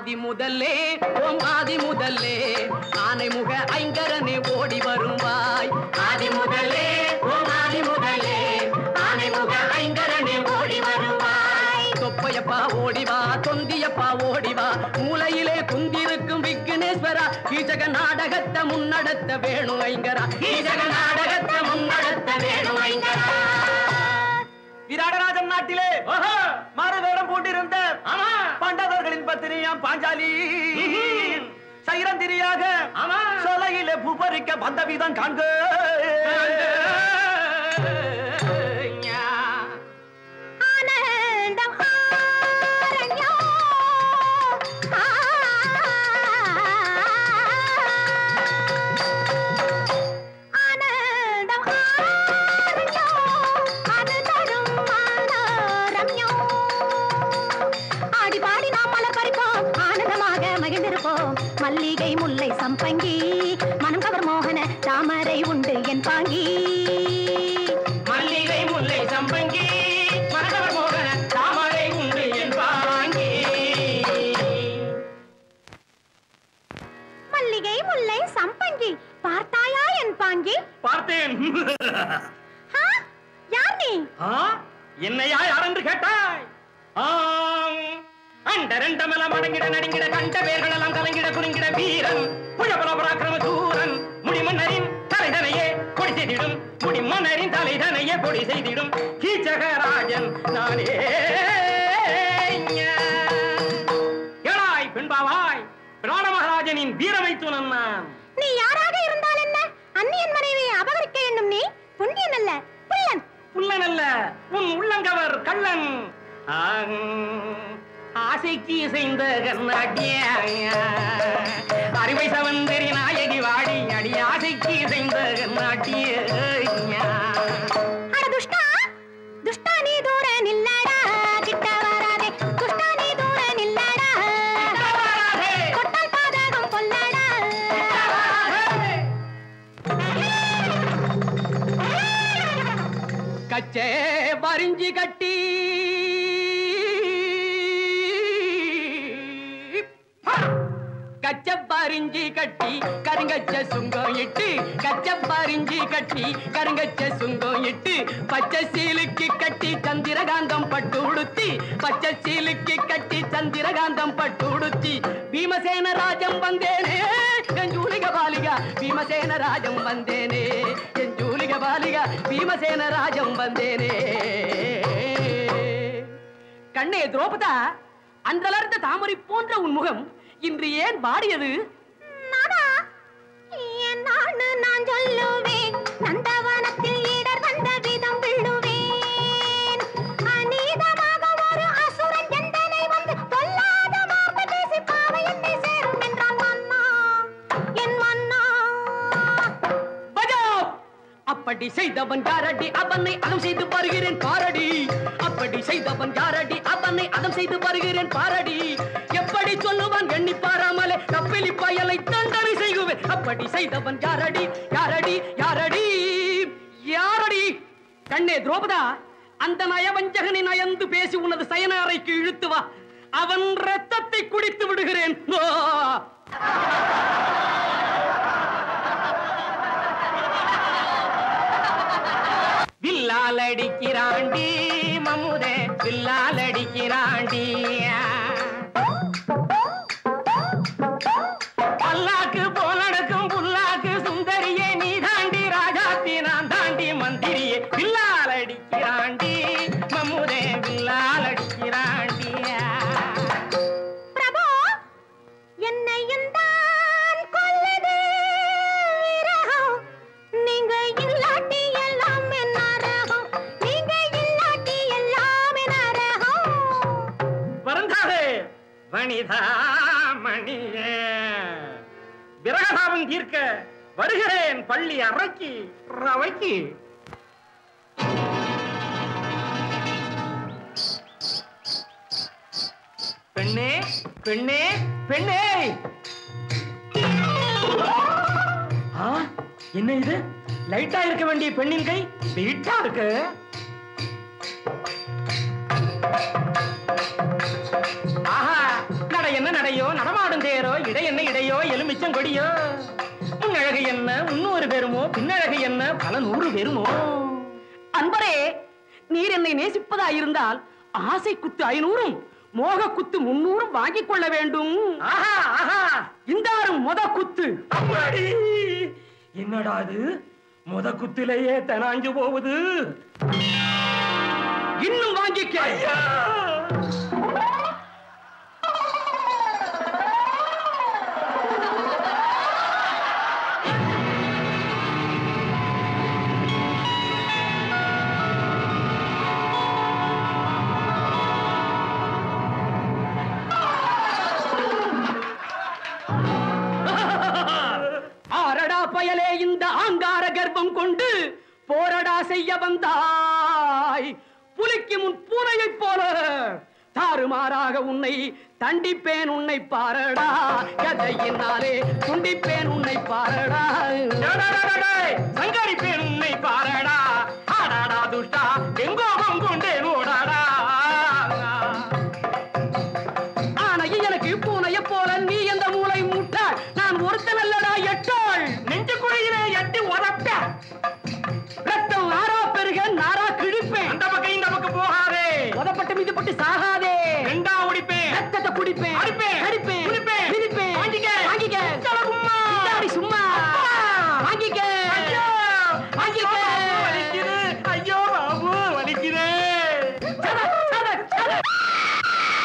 ஆதி முதல்லே ஓம் ஆதி முதல்லே ஆனை முக ஐங்கரனே ஓடி வருவாய் ஆதி முதல்லே ஓம் ஆதி முதல்லே ஆனை முக ஐங்கரனே ஓடி வருவாய் தொப்பையப்பா ஓடிவா தொந்தியப்பா ஓடிவா மூலையிலே குந்திருக்கும் விக்னேஸ்வரா கீச்சக நாடகத்தை முன்னடத்த வேணு ஐங்கரா கீச்சக நாடகத்தை முன்னடத்த வேணு ஐங்கரா விராடராஜன் நாட்டிலே மாறு வேடம் போட்டிருந்த பாண்டவர்களின் பத்தினியாம் பாஞ்சாலி சைரந்திரியாக சோலையிலே பூபரிக்க வந்த விதம் காண்க ஆனந்தம் ஆரண்யம் ஆ. ஆனந்தம் ஆரண்யம் அது தரும் மானரம்யம். ஆடி பாடி நாம் மலர் பறிப்போம் ஆனந்தமாக மகிழ்ந்திருப்போம் மல்லிகை முல்லை சம்பங்கி மனம் கவர் மோகன தாமரை உண்டு என் பாங்கி மல்லிகை முல்லை சம்பங்கி மரகவர் மோகன தாமரை உண்டு என் பாங்கி மல்லிகை முல்லை சம்பங்கி பார்த்தாயா என் பாங்கி பார்த்தேன் ஆ, யார் நீ ஆ, என்னையா யார் என்று கேட்டாய் ஆம் அண்டரண்டமெல்லாம் அடங்கிட நடுங்கிட கண்ட பேர்களெல்லாம் கலங்கிட குறுங்கிட வீரன் புயபல பராக்கிரம சூரன் முடிமன்னரின் தலைதனையே கொடி செய்திடும் முடிமன்னரின் தலைதனையே கொடி செய்திடும் கீச்சகராஜன் நானே ஏழாய் பெண்பாவாய் பிராண மகாராஜனின் வீரமை துணன் நான் நீ யாராக இருந்தால் என்ன அந்நியன் மனைவியை அபகரிக்க எண்ணும் நீ புண்ணியன் அல்ல புல்லன் புல்லன் அல்ல உன் உள்ளங்கவர் கள்ளன் ஆங், ஆசைக்கு இசைந்த கண்ணாட்டிய அறிவை சவந்தரி நாயகி வாடி அடி ஆசைக்கு இசைந்த கண்ணாட்டிய அட துஷ்டா துஷ்டா நீ தூர நில்லடா கிட்ட வராதே துஷ்டா நீ தூர நில்லடா தொட்டால் பாதகம் கொல்லடா கச்சே வரிஞ்சி கட்டி கச்ச பரிஞ்சி கட்டி கருங்கச்ச சுங்கம் இட்டு கச்ச பரிஞ்சி கட்டி கருங்கச்ச சுங்கம் இட்டு பச்சை சீலுக்கு கட்டி சந்திரகாந்தம் பட்டு உடுத்தி பச்சை சீலுக்கு கட்டி சந்திரகாந்தம் பட்டு உடுத்தி பீமசேன ராஜம் வந்தேனே என் ஜூலிக பாலிகா பீமசேன ராஜம் வந்தேனே என் ஜூலிக பாலிகா பீமசேன ராஜம் வந்தேனே கண்ணே துரோபதா அன்றலர்ந்த தாமரை போன்ற உன் முகம் இன்று ஏன் வாடியது நானா என் நானு நான் சொல்லுவேன் நந்தவனத்தில் ஈடர் வந்த விதம் விழுவேன் அநீதமாக ஒரு அசுரன் எந்தனை வந்து பொல்லாத மார்பு பேசி பாவை என்னை சேரும் என்றான் மன்னா என் மன்னா பஜோ அப்படி செய்தவன் யாரடி அவனை அதம் செய்து வருகிறேன் பாரடி அப்படி செய்தவன் யாரடி அவனை அதம் செய்து வருகிறேன் பாரடி எப்படி சொல்லுவான் எண்ணி பாராமலே கப்பிலி பயலை தண்டனை செய்குவேன் அப்படி செய்தவன் யாரடி யாரடி யாரடி யாரடி கண்ணே துரோபதா அந்த நயவஞ்சகனை நயந்து பேசி உனது சயன அறைக்கு இழுத்து வா அவன் ரத்தத்தை குடித்து விடுகிறேன் ஓ! வில்லால் அடிக்கிறாண்டி மம்முதே வில்லால் அடிக்கிறாண்டி பல்லாக்கு போல் நடக்கும் புல்லாக்கு சுந்தரியே நீ தாண்டி ராஜாத்தி நான் தாண்டி மந்திரியே வில்லால் அடிக்கிறாண்டி மம்முதே வில்லால் அடிக்கிறாண்டியா பிரபு என்னையும் தான் கொல்லுது விரகம் நீங்க இல்லாட்டி எல்லாம் என்ன ரகம் நீங்க இல்லாட்டி எல்லாம் என்ன ரகம் வருந்தாதே வனிதா மணியே விரகதாபம் தீர்க்க வருகிறேன் பள்ளி அறைக்கு ரவைக்கு பெண்ணே பெண்ணே பெண்ணே ஆ, என்ன இது லைட்டா இருக்க வேண்டிய பெண்ணின் கை வெயிட்டா இருக்கு ஆஹா நடை என்ன நடையோ பழங்கொடியோ முன்னழகு என்ன முன்னூறு பேருமோ பின்னழகு என்ன பல நூறு பேருமோ அன்பரே நீர் என்னை நேசிப்பதா இருந்தால் ஆசை குத்து ஐநூறும் மோக குத்து முன்னூறும் வாங்கிக் கொள்ள வேண்டும் ஆஹா ஆஹா இந்தாரும் மொத குத்து அம்மாடி என்னடா அது முத குத்திலேயே தனாஞ்சு போகுது இன்னும் வாங்கிக்க ஐயா ஆரடா பயலே இந்த ஆங்கார கர்ப்பம் கொண்டு போரடா செய்ய வந்தாய் புலிக்கு முன் பூனையைப் போல தாறுமாறாக உன்னை தண்டிப்பேன் உன்னை பாரடா கதையினாலே துண்டிப்பேன் உன்னை பாரடா சங்கரிப்பேன் உன்னை பாரடா ஆடாடா துஷ்டா எங்கோகம் கொண்டே நோடாடா ஆனா எனக்கு பூனைய போல நீ எந்த மூளை முட்டாள் நான் ஒருத்தன் அல்லடா எட்டாள் நெஞ்சு குழியிலே எட்டி உதப்ப ரத்தம் ஆறா பெருக நாரா கிழிப்பேன் அந்த பக்கம் இந்த பக்கம் போகாதே உதப்பட்டு மிதிப்பட்டு சாகாதே ரெண்டா உடிப்பேன் ரத்தத்தை குடிப்பேன் அடிப்பேன்